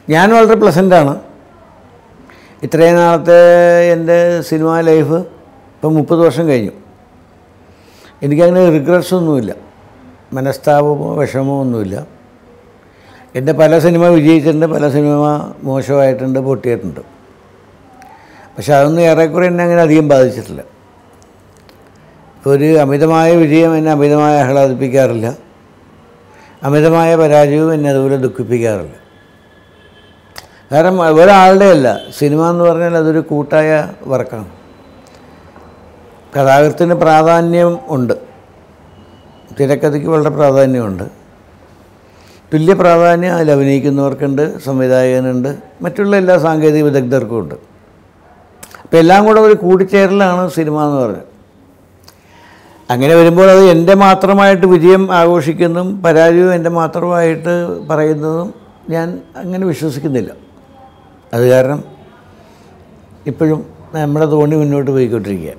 ഞാൻ വളരെ പ്ലസൻ്റാണ് ഇത്രയും നാളത്തെ എൻ്റെ സിനിമാ ലൈഫ് ഇപ്പം മുപ്പത് വർഷം കഴിഞ്ഞു എനിക്കങ്ങനെ റിഗ്രറ്റ്സ് ഒന്നുമില്ല മനസ്താപമോ വിഷമോ ഒന്നുമില്ല എൻ്റെ പല സിനിമ വിജയിച്ചിട്ടുണ്ട് പല സിനിമ മോശമായിട്ടുണ്ട് പൊട്ടിയിട്ടുണ്ട് പക്ഷെ അതൊന്നും ഏറെക്കുറെ എന്നെ അങ്ങനെ അധികം ബാധിച്ചിട്ടില്ല ഇപ്പോൾ ഒരു അമിതമായ വിജയം എന്നെ അമിതമായി ആഹ്ലാദിപ്പിക്കാറില്ല അമിതമായ പരാജയവും എന്നെ അതുപോലെ ദുഃഖിപ്പിക്കാറില്ല കാരണം ഒരാളുടെ അല്ല സിനിമ എന്ന് പറഞ്ഞാൽ അതൊരു കൂട്ടായ വർക്കാണ് കഥാകൃത്തിന് പ്രാധാന്യം ഉണ്ട് തിരക്കഥയ്ക്ക് വളരെ പ്രാധാന്യമുണ്ട് തുല്യ പ്രാധാന്യം അതിൽ അഭിനയിക്കുന്നവർക്കുണ്ട് സംവിധായകനുണ്ട് മറ്റുള്ള എല്ലാ സാങ്കേതിക വിദഗ്ധർക്കും ഉണ്ട് അപ്പോൾ എല്ലാം കൂടെ ഒരു കൂടിച്ചേരലാണ് സിനിമ എന്ന് പറഞ്ഞത് അങ്ങനെ വരുമ്പോൾ അത് എൻ്റെ മാത്രമായിട്ട് വിജയം ആഘോഷിക്കുന്നതും പരാജയവും എൻ്റെ മാത്രമായിട്ട് പറയുന്നതും ഞാൻ അങ്ങനെ വിശ്വസിക്കുന്നില്ല അത് കാരണം ഇപ്പോഴും നമ്മുടെ തോണി മുന്നോട്ട് പോയിക്കൊണ്ടിരിക്കുക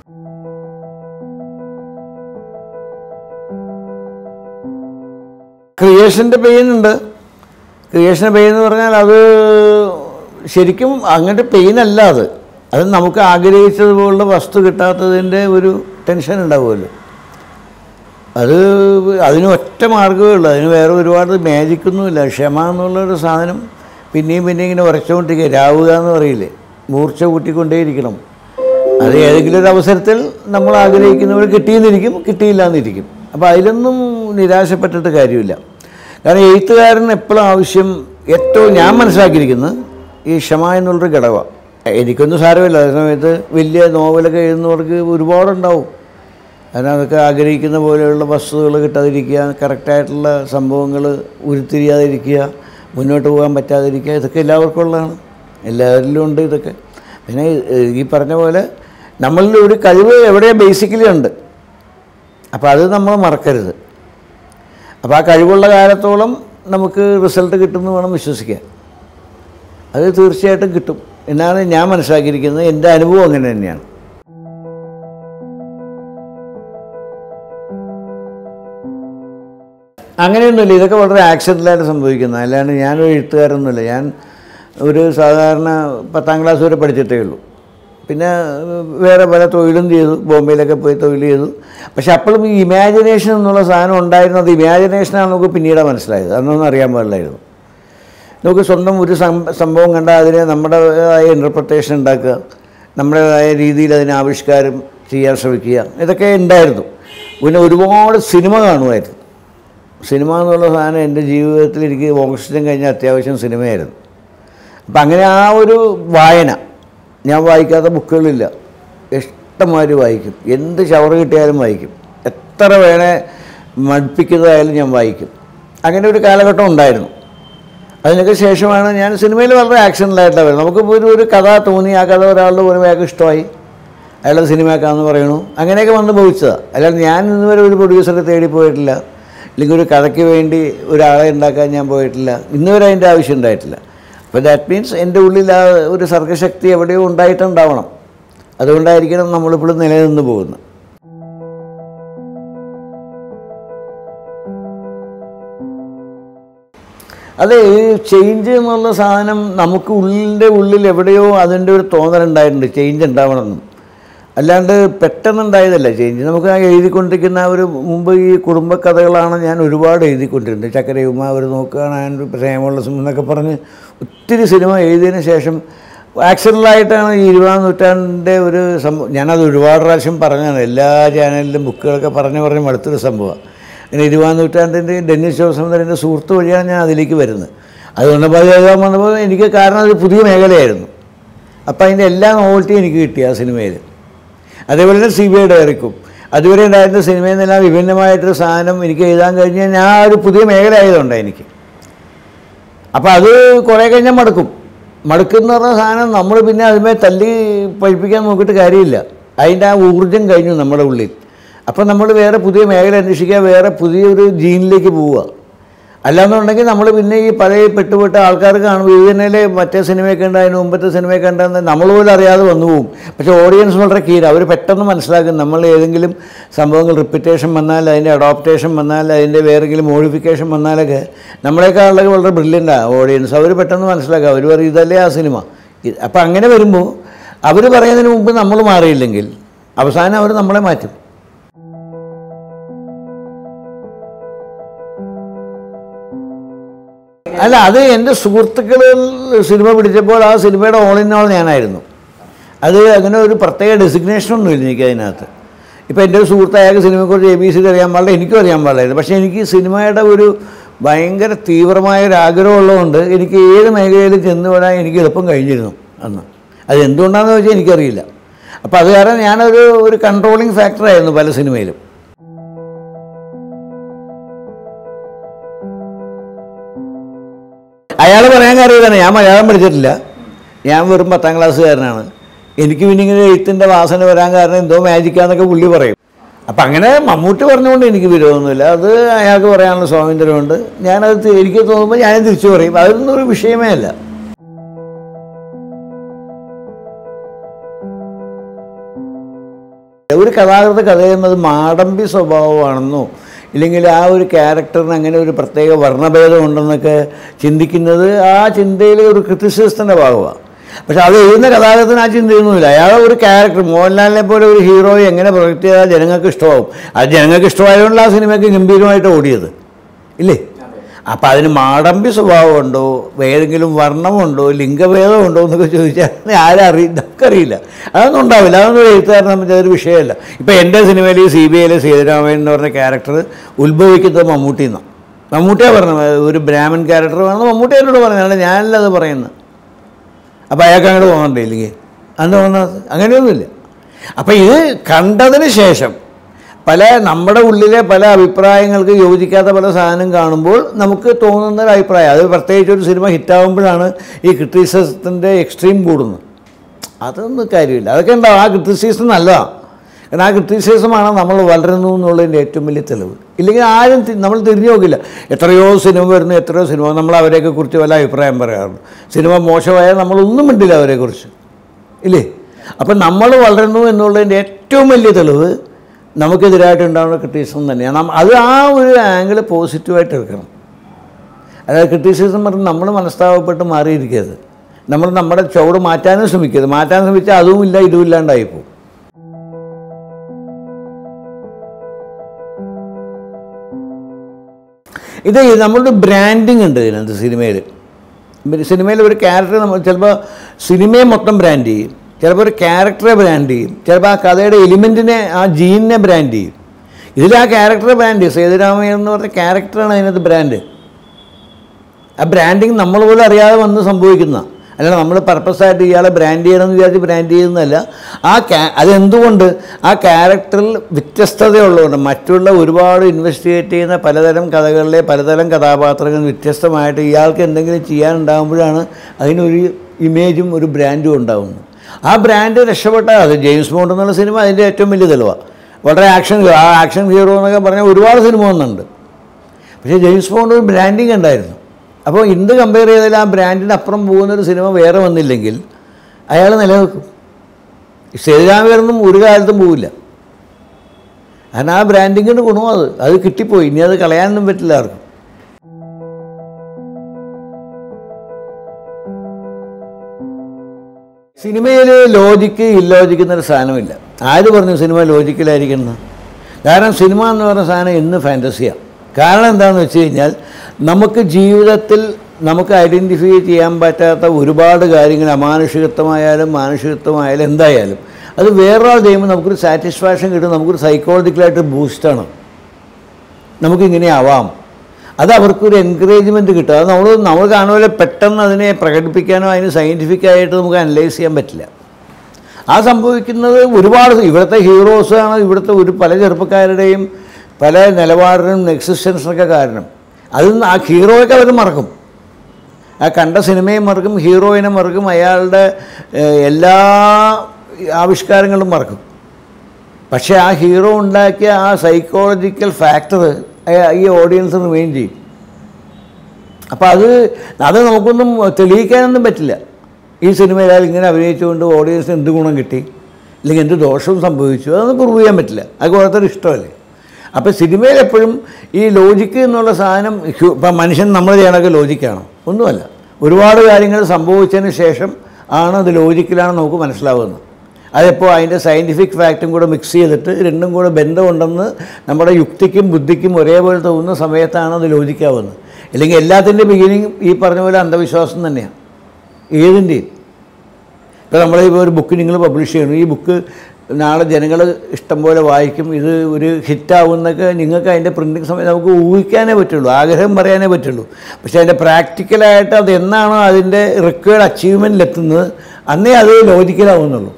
ക്രിയേഷൻ്റെ പെയിൻ ഉണ്ട് ക്രിയേഷൻ്റെ പെയിൻ എന്ന് പറഞ്ഞാൽ അത് ശരിക്കും അങ്ങനത്തെ പെയിൻ അല്ല അത് അത് നമുക്ക് ആഗ്രഹിച്ചതുപോലുള്ള വസ്തു കിട്ടാത്തതിൻ്റെ ഒരു ടെൻഷൻ ഉണ്ടാവുമല്ലോ അത് അതിന് ഒറ്റ മാർഗ്ഗമേ ഉള്ളൂ അതിന് വേറെ ഒരുപാട് മാജിക്കൊന്നുമില്ല ക്ഷമ എന്നുള്ളൊരു സാധനം പിന്നെയും പിന്നെയും ഇങ്ങനെ ഉറച്ചുകൊണ്ടിരിക്കുക രാവുക എന്ന് പറയില്ലേ മൂർച്ച കൂട്ടിക്കൊണ്ടേയിരിക്കണം അത് ഏതെങ്കിലും ഒരു അവസരത്തിൽ നമ്മൾ ആഗ്രഹിക്കുന്നവർ കിട്ടിയെന്നിരിക്കും കിട്ടിയില്ല എന്നിരിക്കും അപ്പോൾ അതിലൊന്നും നിരാശപ്പെട്ടിട്ട് കാര്യമില്ല കാരണം എഴുത്തുകാരൻ എപ്പോഴും ആവശ്യം ഏറ്റവും ഞാൻ മനസ്സിലാക്കിയിരിക്കുന്നത് ഈ ക്ഷമ എന്നുള്ളൊരു ഘടകമാണ് എനിക്കൊന്നും സാരമില്ല അതേ സമയത്ത് വലിയ നോവലൊക്കെ എഴുതുന്നവർക്ക് ഒരുപാടുണ്ടാവും അതിനതൊക്കെ ആഗ്രഹിക്കുന്ന പോലെയുള്ള വസ്തുതകൾ കിട്ടാതിരിക്കുക കറക്റ്റായിട്ടുള്ള സംഭവങ്ങൾ ഉരുത്തിരിയാതിരിക്കുക മുന്നോട്ട് പോകാൻ പറ്റാതിരിക്കുക ഇതൊക്കെ എല്ലാവർക്കും ഉള്ളതാണ് എല്ലാവരിലും ഉണ്ട് ഇതൊക്കെ പിന്നെ ഈ പറഞ്ഞ പോലെ നമ്മളിൽ ഒരു കഴിവ് എവിടെ ബേസിക്കലി ഉണ്ട് അപ്പോൾ അത് നമ്മൾ മറക്കരുത് അപ്പോൾ ആ കഴിവുള്ള കാലത്തോളം നമുക്ക് റിസൾട്ട് കിട്ടുമെന്ന് വേണം വിശ്വസിക്കാൻ അത് തീർച്ചയായിട്ടും കിട്ടും എന്നാണ് ഞാൻ മനസ്സിലാക്കിയിരിക്കുന്നത് എൻ്റെ അനുഭവം അങ്ങനെ തന്നെയാണ് അങ്ങനെയൊന്നുമില്ല ഇതൊക്കെ വളരെ ആക്സിഡൻ്റലായിട്ട് സംഭവിക്കുന്നത് അല്ലാണ്ട് ഞാനൊരു എഴുത്തുകാരൊന്നുമില്ല ഞാൻ ഒരു സാധാരണ പത്താം ക്ലാസ് വരെ പഠിച്ചിട്ടേ ഉള്ളൂ പിന്നെ വേറെ പല തൊഴിലും ചെയ്തു ബോംബെയിലൊക്കെ പോയി തൊഴിൽ ചെയ്തു പക്ഷെ അപ്പോഴും ഈ ഇമാജിനേഷൻ എന്നുള്ള സാധനം ഉണ്ടായിരുന്നത് ഇമാജിനേഷനാണ് നമുക്ക് പിന്നീട് മനസ്സിലായത് അന്നൊന്നും അറിയാൻ പാടില്ലായിരുന്നു നമുക്ക് സ്വന്തം ഒരു സം- സംഭവം കണ്ടാൽ അതിനെ നമ്മുടേതായ ഇൻ്റർപ്രിട്ടേഷൻ ഉണ്ടാക്കുക നമ്മുടേതായ രീതിയിൽ അതിനെ ആവിഷ്കാരം ചെയ്യാൻ ശ്രമിക്കുക ഇതൊക്കെ ഉണ്ടായിരുന്നു പിന്നെ ഒരുപാട് സിനിമ കാണുമായിരുന്നു സിനിമ എന്നുള്ള സാധനം എൻ്റെ ജീവിതത്തിൽ എനിക്ക് ഓക്സിജൻ കഴിഞ്ഞ അത്യാവശ്യം സിനിമയായിരുന്നു അപ്പം അങ്ങനെ ആ ഒരു വായന ഞാൻ വായിക്കാത്ത ബുക്കുകളില്ല ഇഷ്ടംമാതിരി വായിക്കും എന്ത് ഷവർ കിട്ടിയാലും വായിക്കും എത്ര വേണേ മടുപ്പിക്കുന്നതായാലും ഞാൻ വായിക്കും അങ്ങനെ ഒരു കാലഘട്ടം ഉണ്ടായിരുന്നു അതിനൊക്കെ ശേഷമാണ് ഞാൻ സിനിമയിൽ വളരെ ആക്ഷനിലായിട്ടാണ് വരുന്നത് നമുക്ക് ഒരു ഒരു കഥ തോന്നി ആ കഥ ഒരാളുടെ ഒരു വേഗം ഇഷ്ടമായി അയാളുടെ സിനിമയാക്കാമെന്ന് പറയണു അങ്ങനെയൊക്കെ വന്ന് ഭവിച്ചതാണ് അല്ലാതെ ഞാൻ ഇന്നുവരെ ഒരു പ്രൊഡ്യൂസറെ തേടി പോയിട്ടില്ല അല്ലെങ്കിൽ ഒരു കഥയ്ക്ക് വേണ്ടി ഒരാളെ ഉണ്ടാക്കാൻ ഞാൻ പോയിട്ടില്ല ഇന്നുവരെ അതിൻ്റെ ആവശ്യം ഉണ്ടായിട്ടില്ല അപ്പോൾ ദാറ്റ് മീൻസ് എൻ്റെ ഉള്ളിൽ ആ ഒരു സർഗശക്തി എവിടെയോ ഉണ്ടായിട്ടുണ്ടാവണം അതുകൊണ്ടായിരിക്കണം നമ്മളിപ്പോഴും നിലനിന്ന് പോകുന്നത് അതെ ഈ ചേഞ്ച് എന്നുള്ള സാധനം നമുക്ക് ഉള്ളിൻ്റെ ഉള്ളിൽ എവിടെയോ അതിൻ്റെ ഒരു തോന്നലുണ്ടായിട്ടുണ്ട് ചേഞ്ച് ഉണ്ടാവണമെന്നും അല്ലാണ്ട് പെട്ടെന്നുണ്ടായതല്ല ചേഞ്ച് നമുക്ക് ആ എഴുതിക്കൊണ്ടിരിക്കുന്ന ആ ഒരു മുമ്പ് ഈ കുടുംബക്കഥകളാണ് ഞാൻ ഒരുപാട് എഴുതിക്കൊണ്ടിരുന്നത് ചക്കരയുമ അവർ നോക്കുകയാണ് പ്രേമുള്ള സിനിമ എന്നൊക്കെ പറഞ്ഞ് ഒത്തിരി സിനിമ എഴുതിയതിന് ശേഷം ആക്സിഡൻ്റലായിട്ടാണ് ഈ ഇരുപതാം നൂറ്റാണ്ടിൻ്റെ ഒരു സംഭവം ഞാനത് ഒരുപാട് പ്രാവശ്യം പറഞ്ഞാണ് എല്ലാ ചാനലിലും ബുക്കുകളൊക്കെ പറഞ്ഞു പറഞ്ഞ് മടുത്തൊരു സംഭവമാണ് അങ്ങനെ ഇരുപതാം നൂറ്റാണ്ടിൻ്റെ ഡെന്നിസ് ജോസഫിൻ്റെ സുഹൃത്ത് വഴിയാണ് ഞാൻ അതിലേക്ക് വരുന്നത് അതുകൊണ്ടപ്പോൾ അത് എഴുതാൻ വന്നപ്പോൾ എനിക്ക് കാരണം അത് പുതിയ മേഖലയായിരുന്നു അപ്പോൾ അതിൻ്റെ എല്ലാ നോവൽറ്റിയും എനിക്ക് കിട്ടി ആ സിനിമയിൽ അതേപോലെ തന്നെ സി ബി ഐ ഡയറിക്കും അതുവരെ ഉണ്ടായിരുന്ന സിനിമയിൽ നിന്നെല്ലാം വിഭിന്നമായിട്ടൊരു സാധനം എനിക്ക് എഴുതാൻ കഴിഞ്ഞാൽ ഞാൻ ആ ഒരു പുതിയ മേഖല ആയതുകൊണ്ട് എനിക്ക് അപ്പോൾ അത് കുറേ കഴിഞ്ഞാൽ മടുക്കും മടുക്കുന്ന പറഞ്ഞ സാധനം നമ്മൾ പിന്നെ അതിന്മേൽ തല്ലി പഴിപ്പിക്കാൻ നോക്കിയിട്ട് കാര്യമില്ല അതിൻ്റെ ആ ഊർജം കഴിഞ്ഞു നമ്മുടെ ഉള്ളിൽ അപ്പോൾ നമ്മൾ വേറെ പുതിയ മേഖല അന്വേഷിക്കുക വേറെ പുതിയൊരു ജീനിലേക്ക് പോവുക അല്ലാന്നുണ്ടെങ്കിൽ നമ്മൾ പിന്നെ ഈ പഴയ പെട്ടുപെട്ട ആൾക്കാർ കാണുമ്പോൾ ഇത് തന്നെയല്ലേ മറ്റേ സിനിമയൊക്കെ ഉണ്ട് അതിന് മുമ്പത്തെ സിനിമയൊക്കെ ഉണ്ടെന്ന് നമ്മൾ പോലും അറിയാതെ വന്നു പോകും പക്ഷേ ഓഡിയൻസ് വളരെ കീര അവർ പെട്ടെന്ന് മനസ്സിലാക്കും നമ്മൾ ഏതെങ്കിലും സംഭവങ്ങൾ റിപ്പീറ്റേഷൻ വന്നാൽ അതിൻ്റെ അഡോപ്റ്റേഷൻ വന്നാൽ അതിൻ്റെ വേറെങ്കിലും മോഡിഫിക്കേഷൻ വന്നാലൊക്കെ നമ്മളെക്കാളൊക്കെ വളരെ ബ്രില്യൻ്റാണ് ഓഡിയൻസ് അവർ പെട്ടെന്ന് മനസ്സിലാക്കുക അവർ പറയും ഇതല്ലേ ആ സിനിമ അപ്പം അങ്ങനെ വരുമ്പോൾ അവർ പറയുന്നതിന് മുമ്പ് നമ്മൾ മാറിയില്ലെങ്കിൽ അവസാനം അവർ നമ്മളെ മാറ്റും അല്ല അത് എൻ്റെ സുഹൃത്തുക്കൾ സിനിമ പിടിച്ചപ്പോൾ ആ സിനിമയുടെ ഓൾ ഇൻ ഓൾ ഞാനായിരുന്നു അത് അങ്ങനെ ഒരു പ്രത്യേക ഡെസിഗ്നേഷനൊന്നുമില്ല എനിക്ക് അതിനകത്ത് ഇപ്പോൾ എൻ്റെ ഒരു സുഹൃത്ത് അയാൾക്ക് സിനിമയെക്കുറിച്ച് എ ബി സി അറിയാൻ പാടില്ല എനിക്കും അറിയാൻ പാടില്ലായിരുന്നു പക്ഷേ എനിക്ക് സിനിമയുടെ ഒരു ഭയങ്കര തീവ്രമായ ഒരു ആഗ്രഹമുള്ളതുകൊണ്ട് എനിക്ക് ഏത് മേഖലയിൽ ചെന്ന് വിടാൻ എനിക്ക് എളുപ്പം കഴിഞ്ഞിരുന്നു അന്ന് അത് എന്തുകൊണ്ടാണെന്ന് വെച്ചാൽ എനിക്കറിയില്ല അപ്പോൾ അത് കാരണം ഞാനൊരു ഒരു കൺട്രോളിങ് ഫാക്ടറായിരുന്നു പല സിനിമയിലും അയാൾ പറയാൻ കാര്യം ഇതാണ് ഞാൻ മലയാളം പഠിച്ചിട്ടില്ല ഞാൻ വെറും പത്താം ക്ലാസ്സുകാരനാണ് എനിക്ക് പിന്നെ ഇങ്ങനെ എഴുത്തിൻ്റെ വാസന വരാൻ കാരണം എന്തോ മാജിക്കാന്നൊക്കെ പുള്ളി പറയും അപ്പം അങ്ങനെ മമ്മൂട്ടി പറഞ്ഞുകൊണ്ട് എനിക്ക് വിരോധമൊന്നുമില്ല അത് അയാൾക്ക് പറയാനുള്ള സ്വാതന്ത്ര്യമുണ്ട് ഞാനത് തി- എനിക്ക് തോന്നുമ്പോൾ ഞാൻ തിരിച്ചു പറയും അതൊന്നും ഒരു വിഷയമേ അല്ല ഒരു കഥാകൃത്ത് കഥ ചെയ്യുന്നത് മാടമ്പി സ്വഭാവമാണെന്നോ ഇല്ലെങ്കിൽ ആ ഒരു ക്യാരക്ടറിന് അങ്ങനെ ഒരു പ്രത്യേക വർണ്ണഭേദം ഉണ്ടെന്നൊക്കെ ചിന്തിക്കുന്നത് ആ ചിന്തയിലെ ഒരു ക്രിറ്റിസിസത്തിൻ്റെ ഭാഗമാണ് പക്ഷെ അത് എഴുതുന്ന കഥാകൃത്തിന് ആ ചിന്തയൊന്നുമില്ല അയാളെ ഒരു ക്യാരക്ടർ മോഹൻലാലിനെ പോലെ ഒരു ഹീറോയെ എങ്ങനെ പ്രൊജക്റ്റ് ചെയ്താൽ ജനങ്ങൾക്ക് ഇഷ്ടമാവും അത് ജനങ്ങൾക്ക് ഇഷ്ടമായതുകൊണ്ട് ആ സിനിമയ്ക്ക് ഗംഭീരമായിട്ട് ഓടിയത് ഇല്ലേ അപ്പം അതിന് മാടമ്പി സ്വഭാവമുണ്ടോ ഏതെങ്കിലും വർണ്ണമുണ്ടോ ലിംഗഭേദമുണ്ടോ എന്നൊക്കെ ചോദിച്ചാൽ ആരും അറിയില്ല നമുക്കറിയില്ല അതൊന്നും ഉണ്ടാവില്ല അതൊന്നും ഒരു എഴുത്തുകാരനെ സംബന്ധിച്ച് അതൊരു വിഷയമല്ല ഇപ്പം എൻ്റെ സിനിമയിൽ ഈ സി ബി ഐയിലെ സീതാരാമൻ എന്ന് പറഞ്ഞ ക്യാരക്ടർ ഉത്ഭവിക്കുന്നത് മമ്മൂട്ടിയിൽ നിന്നാണ് മമ്മൂട്ടിയാണ് പറഞ്ഞത് ഒരു ബ്രാഹ്മൺ ക്യാരക്ടർ വേണമെന്ന് മമ്മൂട്ടി എന്നോട് പറഞ്ഞതാണ് ഞാനല്ല അത് പറയുന്നത് അപ്പോൾ അയാൾക്ക് അങ്ങോട്ട് പോകണ്ടേ ഇല്ലെങ്കിൽ അന്ന് തോന്നുന്നത് അങ്ങനെയൊന്നുമില്ല അപ്പോൾ ഇത് കണ്ടതിന് ശേഷം പല നമ്മുടെ ഉള്ളിലെ പല അഭിപ്രായങ്ങൾക്ക് യോജിക്കാത്ത പല സാധനം കാണുമ്പോൾ നമുക്ക് തോന്നുന്ന ഒരു അഭിപ്രായം അത് പ്രത്യേകിച്ച് ഒരു സിനിമ ഹിറ്റാകുമ്പോഴാണ് ഈ ക്രിറ്റിസിസത്തിൻ്റെ എക്സ്ട്രീം കൂടുന്നത് അതൊന്നും കാര്യമില്ല അതൊക്കെ ഉണ്ടാവും ആ ക്രിറ്റിസിസം നല്ലതാണ് കാരണം ആ ക്രിറ്റിസിസമാണ് നമ്മൾ വളരുന്നു എന്നുള്ളതിൻ്റെ ഏറ്റവും വലിയ തെളിവ് ഇല്ലെങ്കിൽ ആരും തി- നമ്മൾ തിരിഞ്ഞു നോക്കില്ല എത്രയോ സിനിമ വരുന്നു എത്രയോ സിനിമ നമ്മൾ അവരെയൊക്കെ കുറിച്ച് വല്ല അഭിപ്രായം പറയാറുണ്ട് സിനിമ മോശമായാൽ നമ്മളൊന്നും മിണ്ടില്ല അവരെക്കുറിച്ച് ഇല്ലേ അപ്പം നമ്മൾ വളരുന്നു എന്നുള്ളതിൻ്റെ ഏറ്റവും വലിയ തെളിവ് നമുക്കെതിരായിട്ടുണ്ടാകുന്ന ക്രിറ്റിസിസം തന്നെയാണ് നമ്മ- അത് ആ ഒരു ആംഗിൾ പോസിറ്റീവായിട്ട് എടുക്കണം അതായത് ക്രിറ്റിസിസം പറഞ്ഞ് നമ്മൾ മനസ്താവപ്പെട്ട് മാറിയിരിക്കരുത് നമ്മൾ നമ്മുടെ ചുവട് മാറ്റാനും ശ്രമിക്കരുത് മാറ്റാൻ ശ്രമിച്ചാൽ അതും ഇല്ല ഇതും ഇല്ലാണ്ടായിപ്പോവും ഇത് നമ്മളുടെ ബ്രാൻഡിങ് ഉണ്ട് ഇതിനകത്ത് സിനിമയിൽ സിനിമയിൽ ഒരു ക്യാരക്ടർ നമ്മൾ ചിലപ്പോൾ സിനിമയെ മൊത്തം ബ്രാൻഡ് ചെയ്യും ചിലപ്പോൾ ഒരു ക്യാരക്ടറെ ബ്രാൻഡ് ചെയ്യും ചിലപ്പോൾ ആ കഥയുടെ എലിമെൻറ്റിനെ ആ ജീനിനെ ബ്രാൻഡ് ചെയ്യും ഇതിൽ ആ ക്യാരക്ടറെ ബ്രാൻഡ് ചെയ്യും സേതുരാമയ്യ എന്ന് പറഞ്ഞ ക്യാരക്ടറാണ് അതിനകത്ത് ബ്രാൻഡ് ആ ബ്രാൻഡിങ് നമ്മൾ പോലും അറിയാതെ വന്ന് സംഭവിക്കുന്ന അല്ലാതെ നമ്മൾ പർപ്പസായിട്ട് ഇയാളെ ബ്രാൻഡ് ചെയ്യണമെന്ന് വിചാരിച്ച് ബ്രാൻഡ് ചെയ്യുന്നതല്ല ആ ക്യാ അതെന്തുകൊണ്ട് ആ ക്യാരക്ടറിൽ വ്യത്യസ്തതയുള്ളതുകൊണ്ട് മറ്റുള്ള ഒരുപാട് ഇൻവെസ്റ്റിഗേറ്റ് ചെയ്യുന്ന പലതരം കഥകളിലെ പലതരം കഥാപാത്രങ്ങൾ വ്യത്യസ്തമായിട്ട് ഇയാൾക്ക് എന്തെങ്കിലും ചെയ്യാനുണ്ടാകുമ്പോഴാണ് അതിനൊരു ഇമേജും ഒരു ബ്രാൻഡും ഉണ്ടാകുന്നത് ആ ബ്രാൻഡ് രക്ഷപ്പെട്ടാൽ അത് ജെയിംസ് ബോണ്ട് എന്നുള്ള സിനിമ അതിൻ്റെ ഏറ്റവും വലിയ തെളിവാണ് വളരെ ആക്ഷൻ ആ ആക്ഷൻ ഹീറോ എന്നൊക്കെ പറഞ്ഞാൽ ഒരുപാട് സിനിമ വന്നുണ്ട് പക്ഷേ ജെയിംസ് ബോണ്ട് ഒരു ബ്രാൻഡിങ് ഉണ്ടായിരുന്നു അപ്പോൾ എന്ത് കമ്പയർ ചെയ്താലും ആ ബ്രാൻഡിന് അപ്പുറം പോകുന്നൊരു സിനിമ വേറെ വന്നില്ലെങ്കിൽ അയാൾ നിലനിൽക്കും സേതുരാമയൊന്നും ഒരു കാലത്തും പോവില്ല കാരണം ആ ബ്രാൻഡിങ്ങിൻ്റെ ഗുണം അത് അത് കിട്ടിപ്പോയി ഇനി അത് കളയാനൊന്നും പറ്റില്ല ആർക്കും സിനിമയിൽ ലോജിക്ക് ഇല്ലോജിക്ക് എന്നൊരു സാധനമില്ല ആര് പറഞ്ഞു സിനിമ ലോജിക്കലായിരിക്കുന്നത് കാരണം സിനിമ എന്ന് പറഞ്ഞ സാധനം ഇന്ന് ഫാൻറ്റസിയാണ് കാരണം എന്താണെന്ന് വെച്ച് കഴിഞ്ഞാൽ നമുക്ക് ജീവിതത്തിൽ നമുക്ക് ഐഡൻറ്റിഫൈ ചെയ്യാൻ പറ്റാത്ത ഒരുപാട് കാര്യങ്ങൾ അമാനുഷികത്വമായാലും മാനുഷികത്വമായാലും എന്തായാലും അത് വേറൊരാൾ ചെയ്യുമ്പോൾ നമുക്കൊരു സാറ്റിസ്ഫാക്ഷൻ കിട്ടും നമുക്കൊരു സൈക്കോളജിക്കലായിട്ട് ബൂസ്റ്റാണ് നമുക്കിങ്ങനെ ആവാം അത് അവർക്കൊരു എൻകറേജ്മെൻറ്റ് കിട്ടും അത് നമ്മൾ നമ്മൾ കാണുപോലെ പെട്ടെന്ന് അതിനെ പ്രകടിപ്പിക്കാനോ അതിന് സയൻറ്റിഫിക്കായിട്ട് നമുക്ക് അനലൈസ് ചെയ്യാൻ പറ്റില്ല ആ സംഭവിക്കുന്നത് ഒരുപാട് ഇവിടുത്തെ ഹീറോസാണ് ഇവിടുത്തെ ഒരു പല ചെറുപ്പക്കാരുടെയും പല നിലപാടിനും എക്സിസ്റ്റൻസിനൊക്കെ കാരണം അത് ആ ഹീറോയൊക്കെ അവർ മറക്കും ആ കണ്ട സിനിമയും മറക്കും ഹീറോയിനെ മറക്കും അയാളുടെ ഏഹ്, എല്ലാ ആവിഷ്കാരങ്ങളും മറക്കും പക്ഷേ ആ ഹീറോ ഉണ്ടാക്കിയ ആ സൈക്കോളജിക്കൽ ഫാക്ടർ ഈ ഓഡിയൻസ് റിമെയിൻ ചെയ്യും അപ്പോൾ അത് അത് നമുക്കൊന്നും തെളിയിക്കാനൊന്നും പറ്റില്ല ഈ സിനിമയിൽ അയാൾ ഇങ്ങനെ അഭിനയിച്ചുകൊണ്ട് ഓഡിയൻസിന് എന്ത് ഗുണം കിട്ടി അല്ലെങ്കിൽ എന്ത് ദോഷവും സംഭവിച്ചു അതൊന്നും പ്രൂവ് ചെയ്യാൻ പറ്റില്ല അത് ഓരോരുത്തർ ഇഷ്ടമല്ലേ അപ്പോൾ സിനിമയിൽ എപ്പോഴും ഈ ലോജിക്ക് എന്നുള്ള സാധനം ഹ്യൂ- ഇപ്പം മനുഷ്യൻ നമ്മൾ ചെയ്യണമൊക്കെ ലോജിക്കാണോ ഒന്നുമല്ല ഒരുപാട് കാര്യങ്ങൾ സംഭവിച്ചതിന് ശേഷം ആണ് അത് ലോജിക്കിലാണ് നമുക്ക് മനസ്സിലാവുന്നത് അതെപ്പോൾ അതിൻ്റെ സയൻറ്റിഫിക് ഫാക്റ്റും കൂടെ മിക്സ് ചെയ്തിട്ട് രണ്ടും കൂടെ ബന്ധമുണ്ടെന്ന് നമ്മുടെ യുക്തിക്കും ബുദ്ധിക്കും ഒരേപോലെ തോന്നുന്ന സമയത്താണ് അത് ലോജിക്കാവുന്നത് അല്ലെങ്കിൽ എല്ലാത്തിൻ്റെ ബിഗിനിങ് ഈ പറഞ്ഞ പോലെ അന്ധവിശ്വാസം തന്നെയാണ് ഏതിൻ്റെയും ഇപ്പോൾ നമ്മൾ ഇപ്പോൾ ഒരു ബുക്ക് നിങ്ങൾ പബ്ലിഷ് ചെയ്യണം ഈ ബുക്ക് നാളെ ജനങ്ങൾ ഇഷ്ടം പോലെ വായിക്കും ഇത് ഒരു ഹിറ്റാവുന്നൊക്കെ നിങ്ങൾക്ക് അതിൻ്റെ പ്രിൻറ്റിങ് സമയത്ത് നമുക്ക് ഊഹിക്കാനേ പറ്റുള്ളൂ ആഗ്രഹം പറയാനേ പറ്റുള്ളൂ പക്ഷേ അതിൻ്റെ പ്രാക്ടിക്കലായിട്ട് അത് എന്നാണോ അതിൻ്റെ റിക്വയർഡ് അച്ചീവ്മെൻറ്റിലെത്തുന്നത് അന്നേ അത് ലോജിക്കലാവുന്നുള്ളൂ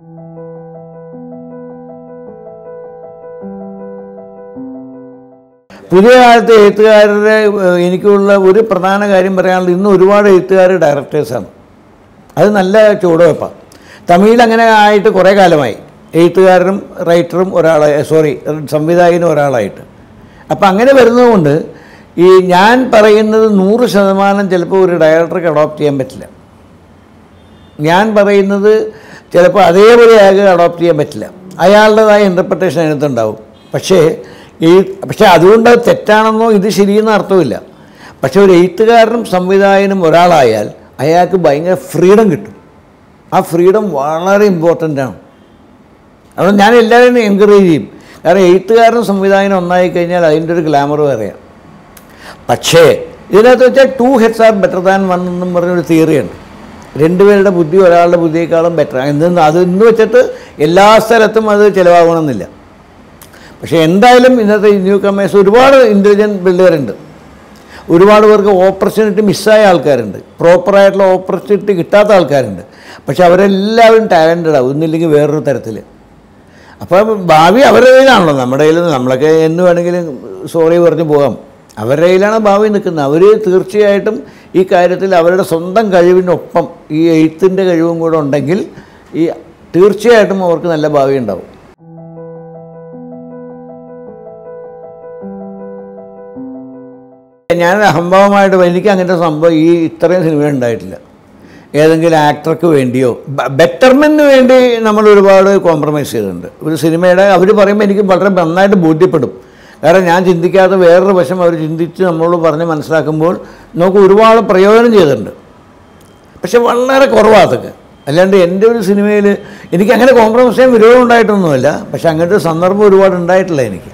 പുതിയ കാലത്തെ എഴുത്തുകാരുടെ ഏഹ്, എനിക്കുള്ള ഒരു പ്രധാന കാര്യം പറയാനുള്ളത് ഇന്ന് ഒരുപാട് എഴുത്തുകാർ ഡയറക്ടേഴ്സാണ് അത് നല്ല ചുവടുവെപ്പാണ് തമിഴിൽ അങ്ങനെ ആയിട്ട് കുറേ കാലമായി എഴുത്തുകാരനും റൈറ്ററും ഒരാളായി സോറി സംവിധായകനും ഒരാളായിട്ട് അപ്പം അങ്ങനെ വരുന്നതുകൊണ്ട് ഈ ഞാൻ പറയുന്നത് നൂറ് ശതമാനം ചിലപ്പോൾ ഒരു ഡയറക്ടർക്ക് അഡോപ്റ്റ് ചെയ്യാൻ പറ്റില്ല ഞാൻ പറയുന്നത് ചിലപ്പോൾ അതേപോലെ അയാൾക്ക് അഡോപ്റ്റ് ചെയ്യാൻ പറ്റില്ല അയാളുടേതായ ഇൻ്റർപ്രിട്ടേഷൻ അതിനകത്തുണ്ടാവും പക്ഷേ ഈ പക്ഷേ അതുകൊണ്ട് അത് തെറ്റാണെന്നോ ഇത് ശരിയെന്നോ അർത്ഥമില്ല പക്ഷേ ഒരു എഴുത്തുകാരനും സംവിധായകനും ഒരാളായാൽ അയാൾക്ക് ഭയങ്കര ഫ്രീഡം കിട്ടും ആ ഫ്രീഡം വളരെ ഇമ്പോർട്ടൻ്റ് ആണ് അതുകൊണ്ട് ഞാൻ എല്ലാവരെയും എൻകറേജ് ചെയ്യും കാരണം എഴുത്തുകാരനും സംവിധായകനും ഒന്നായി കഴിഞ്ഞാൽ അതിൻ്റെ ഒരു ഗ്ലാമർ വേറെയാണ് പക്ഷേ ഇതിനകത്ത് വെച്ചാൽ two heads are better than one എന്നും പറഞ്ഞൊരു തിയറിയുണ്ട് രണ്ടുപേരുടെ ബുദ്ധി ഒരാളുടെ ബുദ്ധിയേക്കാളും ബെറ്റർ എന്ന് അത് ഇന്ന് വെച്ചിട്ട് എല്ലാ സ്ഥലത്തും അത് ചിലവാകണമെന്നില്ല പക്ഷേ എന്തായാലും ഇന്നത്തെ ന്യൂ കമേഴ്സ് ഒരുപാട് ഇൻ്റലിജൻറ്റ് പിള്ളേരുണ്ട് ഒരുപാട് പേർക്ക് ഓപ്പർച്യൂണിറ്റി മിസ്സായ ആൾക്കാരുണ്ട് പ്രോപ്പറായിട്ടുള്ള ഓപ്പർച്യൂണിറ്റി കിട്ടാത്ത ആൾക്കാരുണ്ട് പക്ഷെ അവരെല്ലാവരും ടാലൻറ്റഡ് ആവും ഒന്നില്ലെങ്കിൽ വേറൊരു തരത്തിൽ അപ്പം ഭാവി അവരുടെ കയ്യിലാണല്ലോ നമ്മുടെ കയ്യിൽ നമ്മളൊക്കെ എന്ന് വേണമെങ്കിലും സോറി പറഞ്ഞ് പോകാം അവരുടെ കയ്യിലാണ് ഭാവി നിൽക്കുന്നത് അവർ തീർച്ചയായിട്ടും ഈ കാര്യത്തിൽ അവരുടെ സ്വന്തം കഴിവിനൊപ്പം ഈ എഴുത്തിൻ്റെ കഴിവും കൂടെ ഉണ്ടെങ്കിൽ ഈ തീർച്ചയായിട്ടും അവർക്ക് നല്ല ഭാവി ഉണ്ടാവും ഞാൻ അഹംഭാവമായിട്ട് എനിക്ക് അങ്ങനത്തെ സംഭവം ഈ ഇത്രയും സിനിമ ഉണ്ടായിട്ടില്ല ഏതെങ്കിലും ആക്ടർക്ക് വേണ്ടിയോ ബെറ്റർമെൻറ്റിന് വേണ്ടി നമ്മൾ ഒരുപാട് കോംപ്രമൈസ് ചെയ്തിട്ടുണ്ട് ഒരു സിനിമയുടെ അവർ പറയുമ്പോൾ എനിക്ക് വളരെ നന്നായിട്ട് ബോധ്യപ്പെടും കാരണം ഞാൻ ചിന്തിക്കാത്ത വേറൊരു വശം അവർ ചിന്തിച്ച് നമ്മളോട് പറഞ്ഞ് മനസ്സിലാക്കുമ്പോൾ നമുക്ക് ഒരുപാട് പ്രയോജനം ചെയ്തിട്ടുണ്ട് പക്ഷെ വളരെ കുറവാണ് അതൊക്കെ അല്ലാണ്ട് എൻ്റെ ഒരു സിനിമയിൽ എനിക്ക് അങ്ങനെ കോംപ്രമൈസ് ചെയ്യാൻ വിരോധം ഉണ്ടായിട്ടൊന്നുമില്ല പക്ഷെ അങ്ങനത്തെ ഒരു സന്ദർഭം ഒരുപാട് ഉണ്ടായിട്ടില്ല എനിക്ക്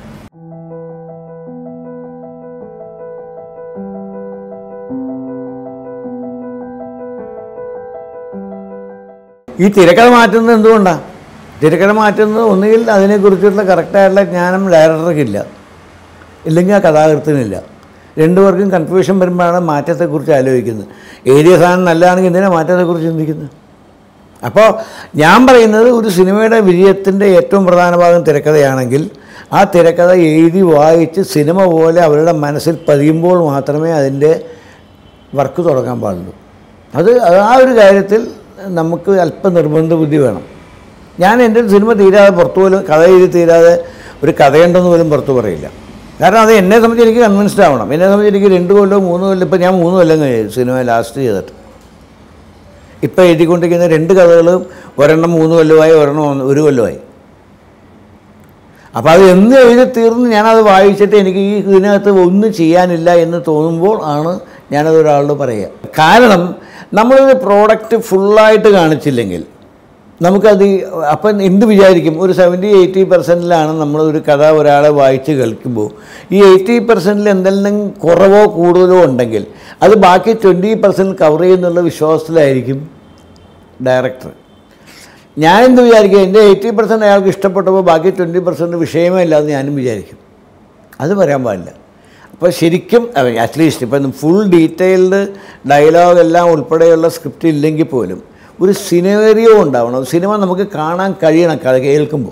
ഈ തിരക്കഥ മാറ്റുന്നത് എന്തുകൊണ്ടാണ് തിരക്കഥ മാറ്റുന്നത് ഒന്നുകിൽ അതിനെക്കുറിച്ചുള്ള കറക്റ്റായിട്ടുള്ള ജ്ഞാനം ഡയറക്ടർക്കില്ല ഇല്ലെങ്കിൽ ആ കഥാകൃത്തിനില്ല രണ്ടുപേർക്കും കൺഫ്യൂഷൻ വരുമ്പോഴാണ് മാറ്റത്തെക്കുറിച്ച് ആലോചിക്കുന്നത് ഏരിയ സാധനം നല്ലതാണെങ്കിൽ എന്തിനാണ് മാറ്റത്തെക്കുറിച്ച് ചിന്തിക്കുന്നത് അപ്പോൾ ഞാൻ പറയുന്നത് ഒരു സിനിമയുടെ വിജയത്തിൻ്റെ ഏറ്റവും പ്രധാന ഭാഗം തിരക്കഥയാണെങ്കിൽ ആ തിരക്കഥ എഴുതി വായിച്ച് സിനിമ പോലെ അവരുടെ മനസ്സിൽ പതിയുമ്പോൾ മാത്രമേ അതിൻ്റെ വർക്ക് തുടങ്ങാൻ പാടുള്ളൂ അത് ആ ഒരു കാര്യത്തിൽ നമുക്ക് അല്പം നിർബന്ധ ബുദ്ധി വേണം ഞാൻ എൻ്റെ ഒരു സിനിമ തീരാതെ പുറത്തു പോലും കഥ എഴുതി തീരാതെ ഒരു കഥയുണ്ടെന്ന് പോലും പുറത്തു പറയില്ല കാരണം അത് എന്നെ സംബന്ധിച്ച് എനിക്ക് കൺവിൻസ്ഡ് ആവണം എന്നെ സംബന്ധിച്ച് എനിക്ക് രണ്ട് കൊല്ലം മൂന്ന് കൊല്ലം ഇപ്പം ഞാൻ മൂന്ന് കൊല്ലം കഴിഞ്ഞു സിനിമ ലാസ്റ്റ് ചെയ്തിട്ട് ഇപ്പം എഴുതിക്കൊണ്ടിരിക്കുന്ന രണ്ട് കഥകളും ഒരെണ്ണം മൂന്ന് കൊല്ലമായി ഒരെണ്ണം ഒന്ന് ഒരു കൊല്ലമായി അപ്പോൾ അത് എന്ന് എഴുതി തീർന്ന് ഞാനത് വായിച്ചിട്ട് എനിക്ക് ഈ ഇതിനകത്ത് ഒന്നും ചെയ്യാനില്ല എന്ന് തോന്നുമ്പോൾ ആണ് ഞാനത് ഒരാളോട് പറയുക കാരണം നമ്മളൊരു പ്രോഡക്റ്റ് ഫുള്ളായിട്ട് കാണിച്ചില്ലെങ്കിൽ നമുക്കത് ഈ- അപ്പം എന്ത് വിചാരിക്കും ഒരു സെവൻറ്റി എയ്റ്റി പെർസെൻറ്റിലാണ് നമ്മൾ ഒരു കഥ ഒരാളെ വായിച്ച് കേൾക്കുമ്പോൾ ഈ എയ്റ്റി പെർസെൻറ്റിൽ എന്തെങ്കിലും കുറവോ കൂടുതലോ ഉണ്ടെങ്കിൽ അത് ബാക്കി ട്വൻറ്റി പെർസെൻറ്റ് കവർ ചെയ്യുന്നുള്ള വിശ്വാസത്തിലായിരിക്കും ഡയറക്ടർ ഞാൻ എന്ത് വിചാരിക്കും എൻ്റെ എയ്റ്റി പെർസെൻറ്റ് അയാൾക്ക് ഇഷ്ടപ്പെട്ടപ്പോൾ ബാക്കി ട്വൻറ്റി പെർസെൻറ്റ് വിഷയമേ ഇല്ലാന്ന് ഞാനും വിചാരിക്കും അത് പറയാൻ പാടില്ല അപ്പോൾ ശരിക്കും അറ്റ്ലീസ്റ്റ് ഇപ്പം ഫുൾ ഡീറ്റെയിൽഡ് ഡയലോഗ് എല്ലാം ഉൾപ്പെടെയുള്ള സ്ക്രിപ്റ്റ് ഇല്ലെങ്കിൽ പോലും ഒരു സിനേറിയോ ഉണ്ടാവണം സിനിമ നമുക്ക് കാണാൻ കഴിയണം കഥ കേൾക്കുമ്പോൾ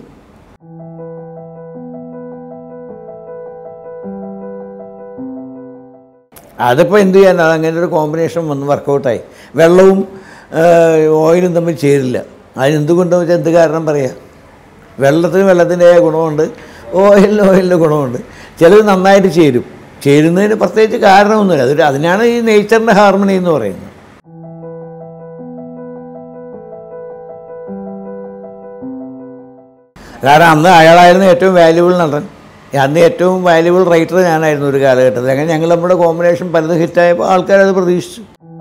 അതിപ്പോൾ എന്ത് ചെയ്യാൻ അത് അങ്ങനെ ഒരു കോമ്പിനേഷൻ വന്ന് വർക്കൗട്ടായി വെള്ളവും ഏഹ്, ഓയിലും തമ്മിൽ ചേരില്ല അതിനെന്തുകൊണ്ടെന്ന് വെച്ചാൽ എന്ത് കാരണം പറയാം വെള്ളത്തിന് വെള്ളത്തിൻ്റെതായ ഗുണമുണ്ട് ഓയിലിന് ഓയിലിൻ്റെ ഗുണമുണ്ട് ചിലത് നന്നായിട്ട് ചേരും ചേരുന്നതിന് പ്രത്യേകിച്ച് കാരണമൊന്നുമില്ല അതൊരു അതിനാണ് ഈ നേച്ചറിൻ്റെ ഹാർമണി എന്ന് പറയുന്നത് കാരണം അന്ന് അയാളായിരുന്നു ഏറ്റവും വാല്യുബിൾ നടൻ അന്ന് ഏറ്റവും വാല്യുബിൾ റൈറ്റർ ഞാനായിരുന്നു ഒരു കാലഘട്ടത്തിൽ അങ്ങനെ ഞങ്ങൾ നമ്മുടെ കോമ്പിനേഷൻ പലതും ഹിറ്റായപ്പോൾ ആൾക്കാരത് പ്രതീക്ഷിച്ചു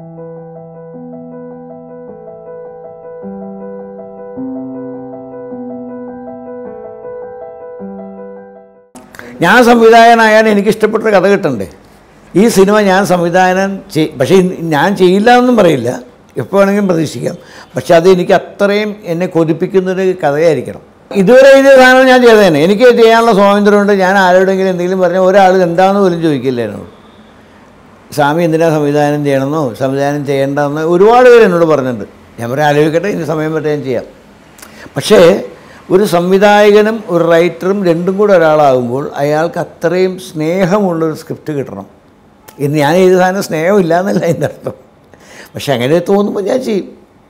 ഞാൻ സംവിധായകനായാൽ എനിക്ക് ഇഷ്ടപ്പെട്ട കഥ കിട്ടണ്ടേ ഈ സിനിമ ഞാൻ സംവിധാനം ചെയ് പക്ഷേ ഇന്ന് ഞാൻ ചെയ്യില്ല എന്നും പറയില്ല എപ്പോൾ വേണമെങ്കിലും പ്രതീക്ഷിക്കാം പക്ഷെ അത് എനിക്ക് അത്രയും എന്നെ കൊതിപ്പിക്കുന്നൊരു കഥയായിരിക്കണം ഇതുവരെ എഴുതിയ സാധനം ഞാൻ ചെയ്തതന്നെ എനിക്ക് ചെയ്യാനുള്ള സ്വാതന്ത്ര്യമുണ്ട് ഞാൻ ആരോടെങ്കിലും എന്തെങ്കിലും പറഞ്ഞാൽ ഒരാൾ എന്താണെന്ന് പോലും ചോദിക്കില്ല എന്നോട് സ്വാമി എന്തിനാ സംവിധാനം ചെയ്യണമെന്നോ സംവിധാനം ചെയ്യേണ്ടെന്നോ ഒരുപാട് പേര് എന്നോട് പറഞ്ഞിട്ടുണ്ട് ഞാൻ പറയാം ആലോചിക്കട്ടെ ഇനി സമയം പറ്റേ ഞാൻ ചെയ്യാം പക്ഷേ ഒരു സംവിധായകനും ഒരു റൈറ്ററും രണ്ടും കൂടെ ഒരാളാകുമ്പോൾ അയാൾക്ക് അത്രയും സ്നേഹമുള്ളൊരു സ്ക്രിപ്റ്റ് കിട്ടണം ഇന്ന് ഞാൻ എഴുതിയ സാധനം സ്നേഹമില്ല എന്നല്ല എൻ്റെ അർത്ഥം പക്ഷെ അങ്ങനെ തോന്നുമ്പോൾ ഞാൻ ചെയ്യും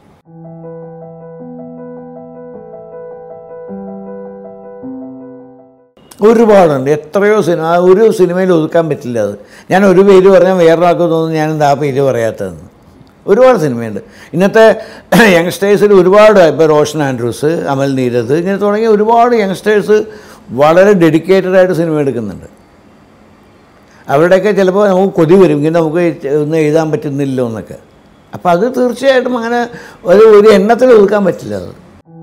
ഒരുപാടുണ്ട് എത്രയോ സിനിമ ആ ഒരു സിനിമയിൽ ഒതുക്കാൻ പറ്റില്ല അത് ഞാൻ ഒരു പേര് പറഞ്ഞാൽ വേറൊരാൾക്ക് തോന്നുന്നു ഞാൻ എന്താ ആ പേര് പറയാത്തതെന്ന് ഒരുപാട് സിനിമയുണ്ട് ഇന്നത്തെ യങ്സ്റ്റേഴ്സിൽ ഒരുപാട് ഇപ്പോൾ റോഷൻ ആൻഡ്രൂസ് അമൽ നീരത് ഇങ്ങനെ തുടങ്ങിയ ഒരുപാട് യങ്സ്റ്റേഴ്സ് വളരെ ഡെഡിക്കേറ്റഡ് ആയിട്ട് സിനിമ എടുക്കുന്നുണ്ട് അവരുടെയൊക്കെ ചിലപ്പോൾ നമുക്ക് കൊതി വരും ഇങ്ങനെ നമുക്ക് ഒന്നും എഴുതാൻ പറ്റുന്നില്ലോ എന്നൊക്കെ അപ്പോൾ അത് തീർച്ചയായിട്ടും അങ്ങനെ ഒരു ഒരു എണ്ണത്തിൽ ഒതുക്കാൻ പറ്റില്ല അത്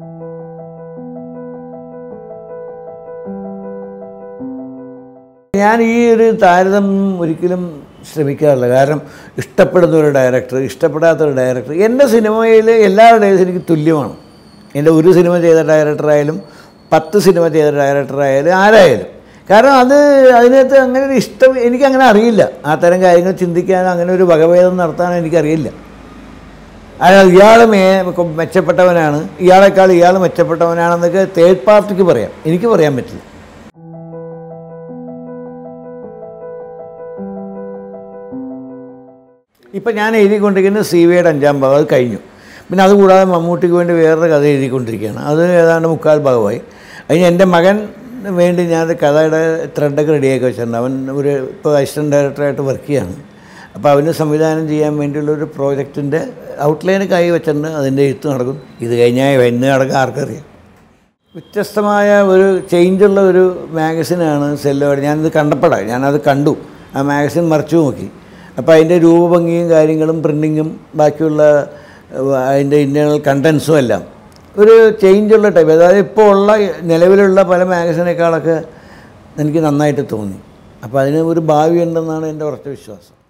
ഞാൻ ഈ ഒരു താരതമ്യം ഒരിക്കലും ശ്രമിക്കാറില്ല കാരണം ഇഷ്ടപ്പെടുന്ന ഒരു ഡയറക്ടർ ഇഷ്ടപ്പെടാത്ത ഒരു ഡയറക്ടർ എൻ്റെ സിനിമയിൽ എല്ലാവരുടെയും എനിക്ക് തുല്യമാണ് എൻ്റെ ഒരു സിനിമ ചെയ്ത ഡയറക്ടറായാലും പത്ത് സിനിമ ചെയ്ത ഡയറക്ടറായാലും ആരായാലും കാരണം അത് അതിനകത്ത് അങ്ങനെ ഒരു ഇഷ്ടം എനിക്കങ്ങനെ അറിയില്ല ആ തരം കാര്യങ്ങൾ ചിന്തിക്കാനോ അങ്ങനെ ഒരു വകഭേദം നടത്താനോ എനിക്കറിയില്ല അയാൾ ഇയാൾ മേ മെച്ചപ്പെട്ടവനാണ് ഇയാളെക്കാൾ ഇയാൾ മെച്ചപ്പെട്ടവനാണെന്നൊക്കെ തേർഡ് പാർട്ടിക്ക് പറയാം എനിക്ക് പറയാൻ പറ്റില്ല ഇപ്പം ഞാൻ എഴുതിക്കൊണ്ടിരിക്കുന്നത് സി വിയുടെ അഞ്ചാം ഭാഗം അത് കഴിഞ്ഞു പിന്നെ അതുകൂടാതെ മമ്മൂട്ടിക്ക് വേണ്ടി വേറൊരു കഥ എഴുതിക്കൊണ്ടിരിക്കുകയാണ് അത് ഏതാണ്ട് മുക്കാൽ ഭാഗമായി അതിന് എൻ്റെ മകൻ വേണ്ടി ഞാൻ കഥയുടെ ത്രെഡൊക്കെ റെഡിയാക്കി വെച്ചിട്ടുണ്ട് അവൻ ഒരു ഇപ്പോൾ അസിസ്റ്റൻറ്റ് ഡയറക്ടറായിട്ട് വർക്ക് ചെയ്യാണ് അപ്പോൾ അവന് സംവിധാനം ചെയ്യാൻ വേണ്ടിയുള്ള ഒരു പ്രോജക്റ്റിൻ്റെ ഔട്ട്ലൈൻ കൈ വെച്ചിട്ടുണ്ട് അതിൻ്റെ എഴുത്ത് നടക്കും ഇത് കഴിഞ്ഞാൽ എന്ന് നടക്കുക ആർക്കറിയാം വ്യത്യസ്തമായ ഒരു ചേഞ്ചുള്ള ഒരു മാഗസിനാണ് സെല്ലോട് ഞാനിത് കണ്ടപ്പോഴാണ് ഞാനത് കണ്ടു ആ മാഗസിൻ മറിച്ചു നോക്കി അപ്പോൾ അതിൻ്റെ രൂപഭംഗിയും കാര്യങ്ങളും പ്രിൻറ്റിങ്ങും ബാക്കിയുള്ള ഏഹ്, അതിൻ്റെ ഇന്നേണൽ കണ്ടൻസും എല്ലാം ഒരു ചേഞ്ചുള്ള ടൈപ്പ് അതായത് ഇപ്പോൾ ഉള്ള നിലവിലുള്ള പല മാഗസിനേക്കാളൊക്കെ എനിക്ക് നന്നായിട്ട് തോന്നി അപ്പോൾ അതിന് ഒരു ഭാവി ഉണ്ടെന്നാണ് എൻ്റെ ഉറച്ച വിശ്വാസം